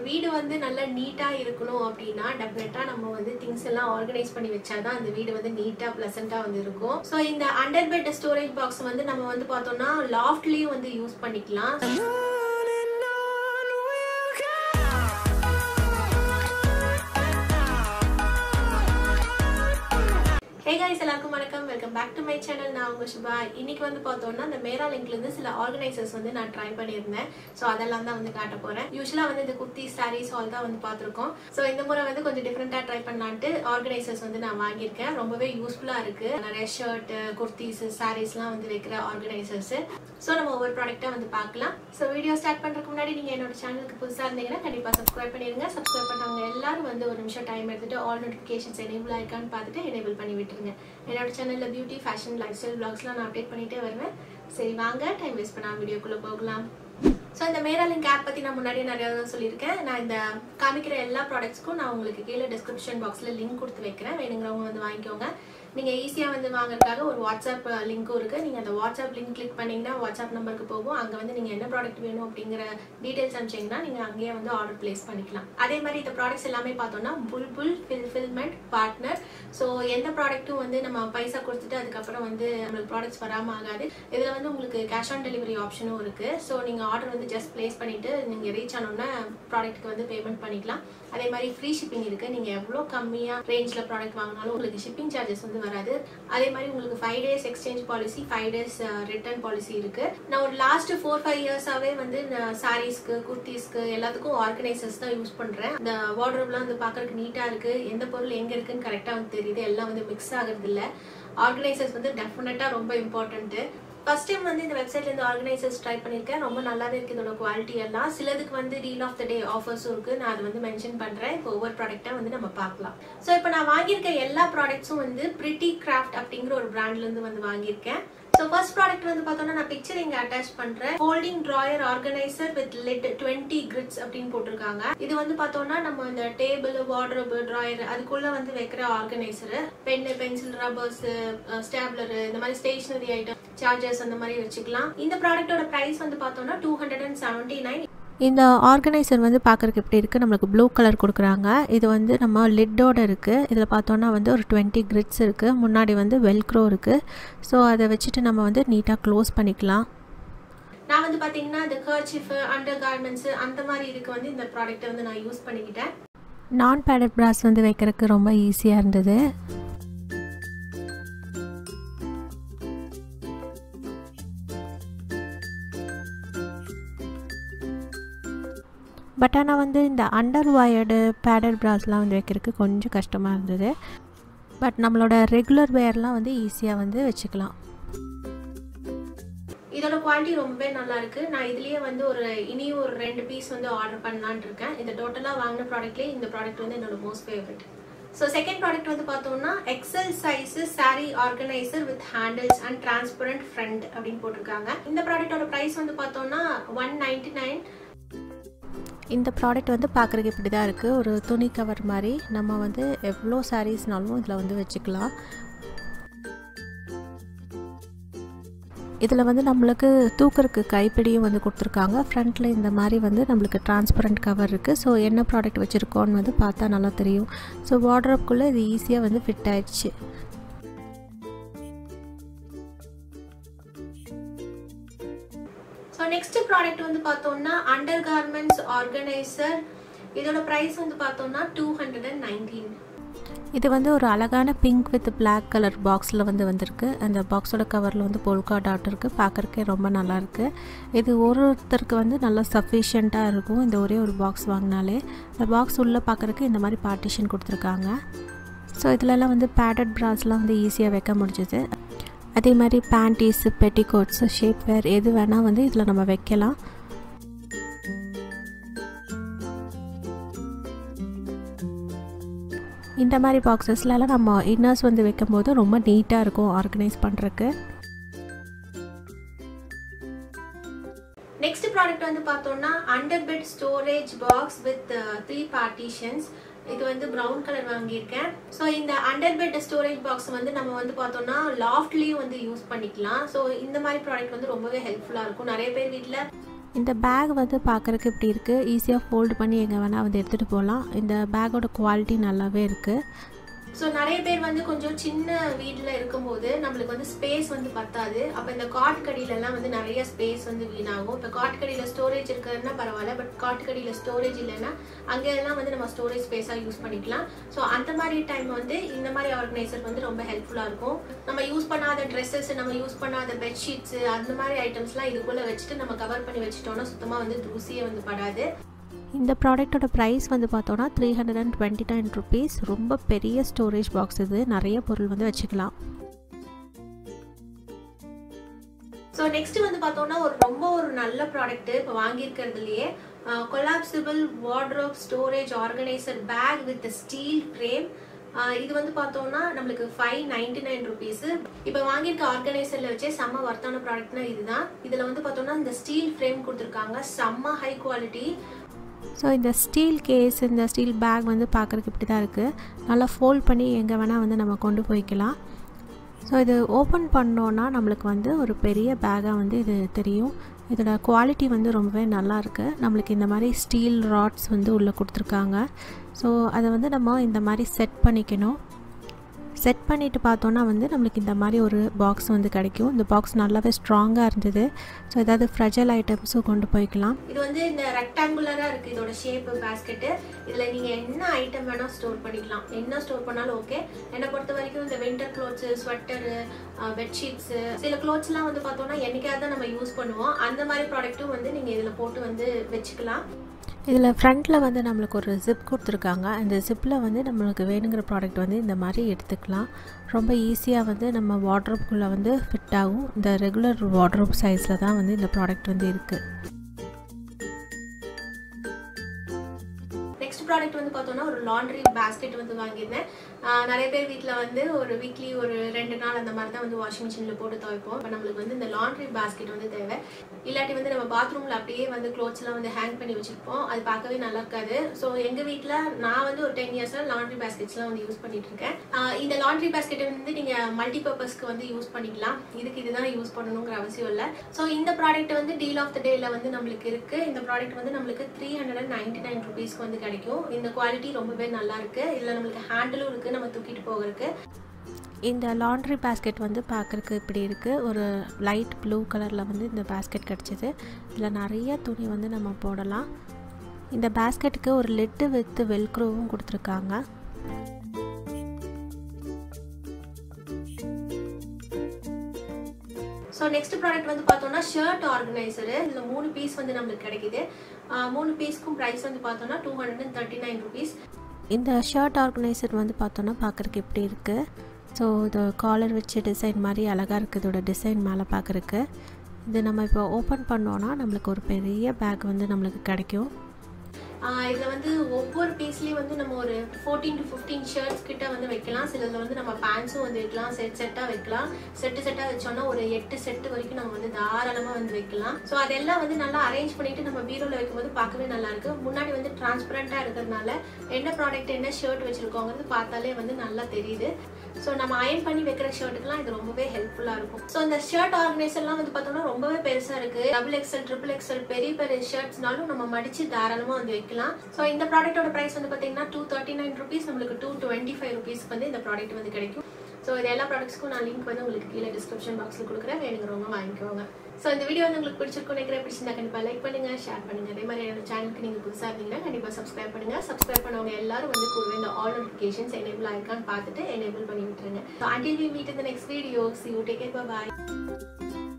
வீடு வந்து நல்லா நீட்டாக இருக்கணும் அப்படின்னா டெஃபினட்டாக நம்ம வந்து திங்ஸ் எல்லாம் ஆர்கனைஸ் பண்ணி வச்சாதான் அந்த வீடு வந்து நீட்டாக ப்ளசண்ட்டாக வந்து இருக்கும் ஸோ இந்த அண்டர் பெட் ஸ்டோரேஜ் பாக்ஸ் வந்து நம்ம வந்து பார்த்தோம்னா லாஃப்ட்லேயும் வந்து யூஸ் பண்ணிக்கலாம் ஹே கைஸ் எல்லாருக்கும் வணக்கம் welcome back to my channel நான் உங்க சுபா இன்னைக்கு வந்து பார்த்தோம்னா இந்த மேரா லிங்க்ல இருந்து சில ஆர்கனைசர்ஸ் வந்து நான் ட்ரை பண்ணியிருந்தேன் ஸோ அதெல்லாம் தான் வந்து காட்ட போறேன் யூஸ்வலா வந்து இந்த குர்த்தி சாரீஸ் ஆல் தான் வந்து பார்த்துருக்கோம் ஸோ இந்த முறை வந்து கொஞ்சம் டிஃப்ரெண்டா ட்ரை பண்ணலான்ட்டு ஆர்கனைசர்ஸ் வந்து நான் வாங்கியிருக்கேன் ரொம்பவே யூஸ்ஃபுல்லா இருக்கு நிறைய ஷர்ட் குர்த்திஸ் சாரீஸ்லாம் வந்து வைக்கிற ஆர்கனைசர்ஸ் ஸோ நம்ம ஒவ்வொரு ப்ராடக்ட்டா வந்து பார்க்கலாம் ஸோ வீடியோ ஸ்டார்ட் பண்றதுக்கு முன்னாடி நீங்க என்னோட சேனலுக்கு புதுசா இருந்தீங்கன்னா கண்டிப்பா சப்ஸ்கிரைப் பண்ணிருங்க சப்ஸ்கிரைப் பண்ணவங்க எல்லாரும் வந்து ஒரு நிமிஷம் டைம் எடுத்துட்டு ஆல் நோட்டிஃபிகேஷன்ஸ் எனேபிள் ஆயிருக்கான்னு பார்த்துட்டு எனேபிள் பண்ணி விட்டுருங்க என்னோட சேனல்ல பியூட்டி ஃபேஷன் லைஃப் ஸ்டைல் பிளாக்ஸ்லாம் நான் அப்டேட் பண்ணிட்டே வருவேன் சரி வாங்க டைம் வேஸ்ட் பண்ணாம வீடியோக்குள்ள போகலாம் ஸோ இந்த மேரா லிங்க் ஆப் பற்றி நான் முன்னாடியே நிறைய தடவை சொல்லியிருக்கேன் நான் இந்த காமிக்கிற எல்லா ப்ராடக்ட்ஸ்க்கும் நான் உங்களுக்கு கீழே டிஸ்கிரிப்ஷன் பாக்ஸில் லிங்க் கொடுத்து வைக்கிறேன் வேணுங்கிறவங்க வந்து வாங்கிக்கோங்க நீங்கள் ஈஸியாக வந்து வாங்குறதுக்காக ஒரு வாட்ஸ்அப் லிங்க்கும் இருக்குது நீங்கள் அந்த வாட்ஸ்அப் லிங்க் கிளிக் பண்ணிங்கன்னா வாட்ஸ்அப் நம்பருக்கு போகும் அங்கே வந்து நீங்கள் என்ன ப்ராடக்ட் வேணும் அப்படிங்கிற டீட்டெயில்ஸ் அனுப்பிச்சிங்கன்னா நீங்கள் அங்கேயே வந்து ஆர்டர் பிளேஸ் பண்ணிக்கலாம் அதே மாதிரி இந்த ப்ராடக்ட்ஸ் எல்லாமே பார்த்தோம்னா புல்புல் ஃபில்ஃபில்மெண்ட் பார்ட்னர் ஸோ எந்த ப்ராடக்ட்டும் வந்து நம்ம பைசா கொடுத்துட்டு அதுக்கப்புறம் வந்து நம்மளுக்கு ப்ராடக்ட்ஸ் வராமல் ஆகாது இதில் வந்து உங்களுக்கு கேஷ் ஆன் டெலிவரி ஆப்ஷனும் இருக்குது ஸோ நீங்கள் ஆர்டர் வந்து ஜஸ்ட் பிளேஸ் பண்ணிவிட்டு நீங்கள் ரீச் ஆனோன்னா ப்ராடக்ட்டுக்கு வந்து பேமெண்ட் பண்ணிக்கலாம் அதே மாதிரி ஃப்ரீ ஷிப்பிங் இருக்குது நீங்கள் எவ்வளோ கம்மியாக ரேஞ்சில் ப்ராடக்ட் வாங்கினாலும் உங்களுக்கு ஷிப்பிங் சார்ஜஸ் வந்து வராது அதே மாதிரி உங்களுக்கு five days exchange policy five days return policy இருக்குது நான் ஒரு லாஸ்ட் ஃபோர் ஃபைவ் இயர்ஸாகவே வந்து சாரீஸ்க்கு குர்த்திஸ்க்கு எல்லாத்துக்கும் ஆர்கனைசர்ஸ் தான் யூஸ் பண்ணுறேன் இந்த வார்ட்ரோப்லாம் வந்து பார்க்கறதுக்கு நீட்டாக இருக்குது எந்த பொருள் எங்கே இருக்குன்னு கரெக்டாக வந்து தெரியுது எல்லாம் வந்து மிக்ஸ் ஆகிறது இல்லை ஆர்கனைசர்ஸ் வந்து டெஃபினட்டாக ரொம்ப இம்பார்ட்டன்ட்டு ஃபர்ஸ்ட் டைம் வந்து இந்த வெப்சைட்ல இருந்து ஆர்கனைசர்ஸ் ட்ரை பண்ணியிருக்கேன் ரொம்ப நல்லாவே இருக்கு இதோட குவாலிட்டி எல்லாம் சிலதுக்கு வந்து டீல் ஆஃப் த டே ஆஃபர்ஸும் இருக்கு நான் அதை வந்து மென்ஷன் பண்றேன் இப்போ ஒவ்வொரு ப்ராடக்ட்டா வந்து நம்ம பார்க்கலாம் ஸோ இப்போ நான் வாங்கியிருக்க எல்லா ப்ராடக்ட்ஸும் வந்து பிரிட்டி கிராஃப்ட் அப்படிங்கிற ஒரு பிராண்ட்ல இருந்து வந்து வாங்கியிருக்கேன் ஸோ ஃபர்ஸ்ட் ப்ராடக்ட் வந்து பார்த்தோம்னா நான் பிக்சர் இங்க அட்டாச் பண்றேன் holding drawer organiser with lid twenty grids அப்படின்னு போட்டிருக்காங்க இது வந்து பார்த்தோம்னா நம்ம இந்த டேபிள் வார்ட்ரோப் ட்ராயர் அதுக்குள்ள வந்து வைக்கிற organiser pen pencil rubbers stapler இந்த மாதிரி ஸ்டேஷனரி ஐட்டம் சார்ஜர்ஸ் அந்த மாதிரி வச்சுக்கலாம் இந்த ப்ராடக்ட்டோட பிரைஸ் வந்து பார்த்தோம்னா two hundred and seventy nine இந்த ஆர்கனைசர் வந்து பார்க்குறக்கு எப்படி இருக்குது நம்மளுக்கு ப்ளூ கலர் கொடுக்குறாங்க இது வந்து நம்ம லிட்டோட இருக்குது இதில் பார்த்தோன்னா வந்து ஒரு டுவெண்ட்டி கிரிட்ஸ் இருக்குது முன்னாடி வந்து வெல்க்ரோ இருக்குது ஸோ அதை வச்சுட்டு நம்ம வந்து நீட்டாக க்ளோஸ் பண்ணிக்கலாம் நான் வந்து பார்த்தீங்கன்னா இந்த கர்ச்சிஃப் அண்டர் கார்மெண்ட்ஸ் அந்த மாதிரி இதுக்கு வந்து இந்த ப்ராடக்ட்டை வந்து நான் யூஸ் பண்ணிக்கிட்டேன் நான் பேடட் ப்ராஸ் வந்து வைக்கிறதுக்கு ரொம்ப ஈஸியாக இருந்தது பட் ஆனால் வந்து இந்த அண்டர் ஒயர்டு பேடட் ப்ராஸ்லாம் வந்து வைக்கிறதுக்கு கொஞ்சம் கஷ்டமாக இருந்தது பட் நம்மளோட ரெகுலர் வேர்லாம் வந்து ஈஸியாக வந்து வச்சுக்கலாம் இதோட குவாலிட்டி ரொம்பவே நல்லா இருக்கு நான் இதுலயே வந்து ஒரு இனி ஒரு ரெண்டு பீஸ் வந்து ஆர்டர் பண்ணலான்னு இருக்கேன் இந்த டோட்டலா வாங்கின ப்ராடக்ட்லயே இந்த ப்ராடக்ட் வந்து என்னோட most favourite so second product வந்து பார்த்தோம்னா XL size sari organiser with handles and transparent front அப்படின்னு போட்டிருக்காங்க இந்த ப்ராடக்டோட ப்ரைஸ் வந்து பார்த்தோம்னா ஒன் நைன்டி நைன் இந்த ப்ராடக்ட் வந்து பார்க்குறதுக்கு இப்படி தான் இருக்குது ஒரு துணி கவர் மாதிரி நம்ம வந்து எவ்வளோ சாரீஸ்னாலும் இதில் வந்து வச்சுக்கலாம் இதில் வந்து நம்மளுக்கு தூக்கறதுக்கு கைப்பிடியும் வந்து கொடுத்துருக்காங்க ஃப்ரண்ட்டில் இந்த மாதிரி வந்து நம்மளுக்கு டிரான்ஸ்பரண்ட் கவர் இருக்குது ஸோ என்ன ப்ராடக்ட் வச்சுருக்கோன்னு வந்து பார்த்தா நல்லா தெரியும் ஸோ வார்ட்ரோப்குள்ளே இது ஈஸியாக வந்து ஃபிட் ஆயிடுச்சு ஸோ நெக்ஸ்ட் ப்ராடக்ட் வந்து பார்த்தோம்னா அண்டர் கார்மெண்ட்ஸ் ஆர்கனைசர் இதோட ப்ரைஸ் வந்து பார்த்தோம்னா டூ ஹண்ட்ரட் அண்ட் நைன்டீன் இது வந்து ஒரு அழகான பிங்க் வித் பிளாக் கலர் பாக்ஸில் வந்து வந்திருக்கு அந்த பாக்ஸோட கவரில் வந்து பொல்கா டாட் இருக்குது பார்க்குறக்கே ரொம்ப நல்லாயிருக்கு இது ஒரு ஒருத்தருக்கு வந்து நல்லா சஃபிஷியண்ட்டாக இருக்கும் இந்த ஒரே ஒரு பாக்ஸ் வாங்கினாலே இந்த பாக்ஸ் உள்ளே பார்க்குறக்கு இந்த மாதிரி பார்ட்டிஷன் கொடுத்துருக்காங்க ஸோ இதிலலாம் வந்து பேடட் ப்ராஸ்லாம் வந்து ஈஸியாக வைக்க முடிஞ்சது அதே மாதிரி பேண்டீஸு பெட்டிகோட்ஸு ஷேப் வேர் எது வேணால் வந்து இதில் நம்ம வைக்கலாம் இந்த மாதிரி பாக்ஸஸ்லலாம் நம்ம இன்னர்ஸ் வந்து வைக்கும்போது ரொம்ப நீட்டாக இருக்கும் ஆர்கனைஸ் பண்ணுறக்கு நெக்ஸ்ட் ப்ராடக்ட் வந்து பார்த்தோம்னா under bed storage box with three partitions இது வந்து ப்ரௌன் கலர் வாங்கியிருக்கேன் ஸோ இந்த அண்டர் பெட் ஸ்டோரேஜ் பாக்ஸ் வந்து நம்ம வந்து பார்த்தோம்னா லாஃப்ட்லேயும் வந்து யூஸ் பண்ணிக்கலாம் ஸோ இந்த மாதிரி ப்ராடக்ட் வந்து ரொம்பவே ஹெல்ப்ஃபுல்லாக இருக்கும் நிறைய பேர் வீட்டில் இந்த பேக் வந்து பார்க்குறக்கு இப்படி இருக்குது ஈஸியாக ஃபோல்டு பண்ணி எங்கே வேணால் வந்து எடுத்துகிட்டு போகலாம் இந்த பேக்கோட குவாலிட்டி நல்லாவே இருக்குது ஸோ நிறைய பேர் வந்து கொஞ்சம் சின்ன வீட்டில் இருக்கும்போது நம்மளுக்கு வந்து ஸ்பேஸ் வந்து பத்தாது அப்போ இந்த காட்டுக்கடியிலலாம் வந்து நிறைய ஸ்பேஸ் வந்து வீணாகும் இப்போ காட்டுக்கடியில் ஸ்டோரேஜ் இருக்குதுன்னா பரவாயில்ல பட் காட்டுக்கடியில் ஸ்டோரேஜ் இல்லைன்னா அங்கெல்லாம் வந்து நம்ம ஸ்டோரேஜ் ஸ்பேஸாக யூஸ் பண்ணிக்கலாம் ஸோ அந்த மாதிரி டைம் வந்து இந்த மாதிரி ஆர்கனைசர் வந்து ரொம்ப ஹெல்ப்ஃபுல்லாக இருக்கும் நம்ம யூஸ் பண்ணாத ட்ரெஸ்ஸஸ் நம்ம யூஸ் பண்ணாத பெட்ஷீட்ஸ் அந்த மாதிரி ஐட்டம்ஸ்லாம் இதுக்குள்ளே வச்சுட்டு நம்ம கவர் பண்ணி வச்சுட்டோம்னா சுத்தமாக வந்து தூசியே வந்து படாது இந்த ப்ராடக்ட்டோட ப்ரைஸ் வந்து பார்த்தோன்னா three hundred and twenty nine rupees ரொம்ப பெரிய ஸ்டோரேஜ் பாக்ஸ் இது நிறைய பொருள் வந்து வச்சுக்கலாம் ஸோ நெக்ஸ்ட் வந்து பார்த்தோம்னா ஒரு ரொம்ப ஒரு நல்ல ப்ராடக்ட் இப்போ வாங்கியிருக்கிறதுலையே collapsible wardrobe storage organiser bag with steel frame இது வந்து பார்த்தோம்னா நம்மளுக்கு ஃபைவ் நைன்டி நைன் ருபீஸு இப்போ வாங்கியிருக்க ஆர்கனைசரில் வச்சே செம்ம ஒர்த்தான ப்ராடக்ட்னா இதுதான் இதில் வந்து பார்த்தோம்னா இந்த ஸ்டீல் ஃப்ரேம் கொடுத்துருக்காங்க செம்ம ஹை குவாலிட்டி ஸோ இந்த ஸ்டீல் கேஸ் இந்த ஸ்டீல் பேக் வந்து பார்க்குறதுக்கு இப்படி தான் இருக்குது நல்லா ஃபோல்ட் பண்ணி எங்கே வேணால் வந்து நம்ம கொண்டு போய்க்கலாம் ஸோ இது ஓப்பன் பண்ணோன்னா நம்மளுக்கு வந்து ஒரு பெரிய பேக்காக வந்து இது தெரியும் இதோட குவாலிட்டி வந்து ரொம்பவே நல்லா இருக்குது நம்மளுக்கு இந்த மாதிரி ஸ்டீல் ராட்ஸ் வந்து உள்ளே கொடுத்துருக்காங்க ஸோ அதை வந்து நம்ம இந்த மாதிரி செட் பண்ணிக்கணும் செட் பண்ணிவிட்டு பார்த்தோன்னா வந்து நம்மளுக்கு இந்த மாதிரி ஒரு பாக்ஸ் வந்து கிடைக்கும் இந்த பாக்ஸ் நல்லாவே ஸ்ட்ராங்காக இருந்தது ஸோ ஏதாவது ஃப்ரெஜல் ஐட்டம்ஸும் கொண்டு போய்க்கலாம் இது வந்து இந்த ரெக்டாங்குலராக இருக்குது இதோட ஷேப்பு பேஸ்கெட்டு இதில் நீங்கள் என்ன ஐட்டம் வேணால் ஸ்டோர் பண்ணிக்கலாம் என்ன ஸ்டோர் பண்ணாலும் ஓகே என்னை பொறுத்த வரைக்கும் இந்த வின்டர் க்ளோத்ஸு ஸ்வெட்டரு பெட்ஷீட்ஸு சில க்ளோத்ஸ்லாம் வந்து பார்த்தோன்னா என்னைக்காவது தான் நம்ம யூஸ் பண்ணுவோம் அந்த மாதிரி ப்ராடக்ட்டும் வந்து நீங்கள் இதில் போட்டு வந்து வச்சுக்கலாம் இதில் ஃப்ரண்ட்டில் வந்து நம்மளுக்கு ஒரு ஜிப் கொடுத்துருக்காங்க அந்த ஜிப்பில் வந்து நம்மளுக்கு வேணுங்கிற ப்ராடக்ட் வந்து இந்த மாதிரி எடுத்துக்கலாம் ரொம்ப ஈஸியாக வந்து நம்ம வாட்ரோப்குள்ளே வந்து ஃபிட் ஆகும் இந்த ரெகுலர் வாட்ரோப் சைஸில் தான் வந்து இந்த ப்ராடக்ட் வந்து இருக்குது நெக்ஸ்ட் ப்ராடக்ட் வந்து பார்த்தோம்னா ஒரு லாண்ட்ரி பேஸ்கெட் வந்து வாங்கியிருந்தேன் நிறைய பேர் வீட்டில் வந்து ஒரு வீக்லி ஒரு ரெண்டு நாள் அந்த மாதிரி தான் வந்து வாஷிங் மிஷினில் போட்டு துவைப்போம் இப்போ நம்மளுக்கு வந்து இந்த லாண்ட்ரி பேஸ்கெட் வந்து தேவை இல்லாட்டி வந்து நம்ம பாத்ரூமில் அப்படியே வந்து க்ளோத்ஸ்லாம் வந்து ஹேங் பண்ணி வச்சுருப்போம் அது பார்க்கவே நல்லா இருக்காது ஸோ எங்கள் வீட்டில் நான் வந்து ஒரு டென் இயர்ஸாக லாண்ட்ரி பேஸ்கெட்ஸ்லாம் வந்து யூஸ் பண்ணிட்டு இருக்கேன் இந்த லாண்ட்ரி பேஸ்கெட்டை வந்து நீங்கள் மல்டி பர்பஸ்க்கு வந்து யூஸ் பண்ணிக்கலாம் இதுக்கு இதுதான் யூஸ் பண்ணணுங்கிற அவசியம் இல்லை ஸோ இந்த ப்ராடக்ட் வந்து டீல் ஆஃப் த டேல வந்து நம்மளுக்கு இருக்கு இந்த ப்ராடக்ட் வந்து நம்மளுக்கு three hundred and ninety nine ருபீஸ்க்கு வந்து கிடைக்கும் இந்த குவாலிட்டி ரொம்பவே நல்லா இருக்கு இதில் நம்மளுக்கு ஹேண்டிலும் இருக்கு நம்ம தூக்கிட்டு போகிறதுக்கு இந்த லாண்ட்ரி பேஸ்கெட் வந்து பார்க்குறக்கு இப்படி இருக்குது ஒரு லைட் ப்ளூ கலரில் வந்து இந்த பேஸ்கெட் கிடச்சிது இதில் நிறைய துணி வந்து நம்ம போடலாம் இந்த பேஸ்கெட்டுக்கு ஒரு லெட்டு வித்து வெல்க்ரோவும் கொடுத்துருக்காங்க ஸோ நெக்ஸ்ட் ப்ராடக்ட் வந்து பார்த்தோம்னா ஷர்ட் ஆர்கனைசரு இதில் மூணு பீஸ் வந்து நம்மளுக்கு கிடைக்குது மூணு பீஸ்க்கும் ப்ரைஸ் வந்து பார்த்தோம்னா two hundred and thirty nine rupees இந்த ஷர்ட் ஆர்கனைசர் வந்து பார்த்தோன்னா பார்க்குறக்கு எப்படி இருக்குது ஸோ இது காலர் வச்சு டிசைன் மாதிரி அழகாக இருக்குது இதோட டிசைன் மேலே பார்க்குறக்கு இது நம்ம இப்போ ஓப்பன் பண்ணோன்னா நம்மளுக்கு ஒரு பெரிய பேக் வந்து நம்மளுக்கு கிடைக்கும் இதில் வந்து ஒவ்வொரு பீஸ்லேயும் வந்து நம்ம ஒரு ஃபோர்டீன் டு ஃபிஃப்டீன் ஷர்ட்ஸ் கிட்ட வந்து வைக்கலாம் சிலதில் வந்து நம்ம பேண்ட்ஸும் வந்து வைக்கலாம் செட் செட்டாக வைக்கலாம் செட்டு செட்டாக வச்சோம்னா ஒரு எட்டு செட்டு வரைக்கும் நம்ம வந்து தாராளமாக வந்து வைக்கலாம் ஸோ அதெல்லாம் வந்து நல்லா அரேஞ்ச் பண்ணிட்டு நம்ம பீரோவில் வைக்கும்போது பார்க்கவே நல்லா இருக்கு முன்னாடி வந்து டிரான்ஸ்பரண்ட்டாக இருக்கிறதுனால என்ன ப்ராடக்ட் என்ன ஷர்ட் வச்சிருக்கோங்கிறது பார்த்தாலே வந்து நல்லா தெரியுது ஸோ நம்ம அயன் பண்ணி வைக்கிற ஷர்ட்டுக்குலாம் இது ரொம்பவே ஹெல்ப்ஃபுல்லாக இருக்கும் ஸோ இந்த ஷர்ட் ஆர்கனைசர்லாம் வந்து பார்த்தோம்னா ரொம்பவே பெருசாக இருக்கு டபுள் எக்ஸ்எல் ட்ரிபிள் எக்ஸ்எல் பெரிய பெரிய ஷர்ட்ஸ்னாலும் நம்ம மடிச்சு தாராளமாக வந்து வைக்கலாம் ஸோ இந்த ப்ராடக்ட்டோட ப்ரைஸ் வந்து பார்த்தீங்கன்னா டூ தேர்ட்டி நைன் ருபீஸ் நம்மளுக்கு டூ டுவெண்ட்டி ஃபைவ் ருபீஸ்க்கு வந்து இந்த ப்ராடக்ட் வந்து கிடைக்கும் ஸோ இது எல்லா ப்ராடக்ட்ஸ்க்கும் நான் லிங்க் வந்து உங்களுக்கு கீழே டிஸ்கிரிப்ஷன் பாக்ஸில் கொடுக்குறேன் வேணுங்கிறவங்க வாங்கிக்கோங்க ஸோ இந்த வீடியோ வந்து உங்களுக்கு பிடிச்சிருக்கும் நினைக்கிறேன் பிடிச்சிருந்தா கண்டிப்பாக லைக் பண்ணுங்க ஷேர் பண்ணுங்க அதே மாதிரி என்னோட சேனலுக்கு நீங்கள் புதுசாக இருந்தீங்கன்னா கண்டிப்பாக சப்ஸ்கிரைப் பண்ணுங்க சப்ஸ்கிரைப் பண்ணவங்க எல்லாரும் வந்து கூடவே இந்த ஆல் நோட்டிஃபிகேஷன்ஸ் எனேபிள் ஆயிருக்கான்னு பார்த்துட்டு எனேபிள் பண்ணி விட்டுருங்க ஸோ அண்டில் வி மீட் இந்த next video see you take care bye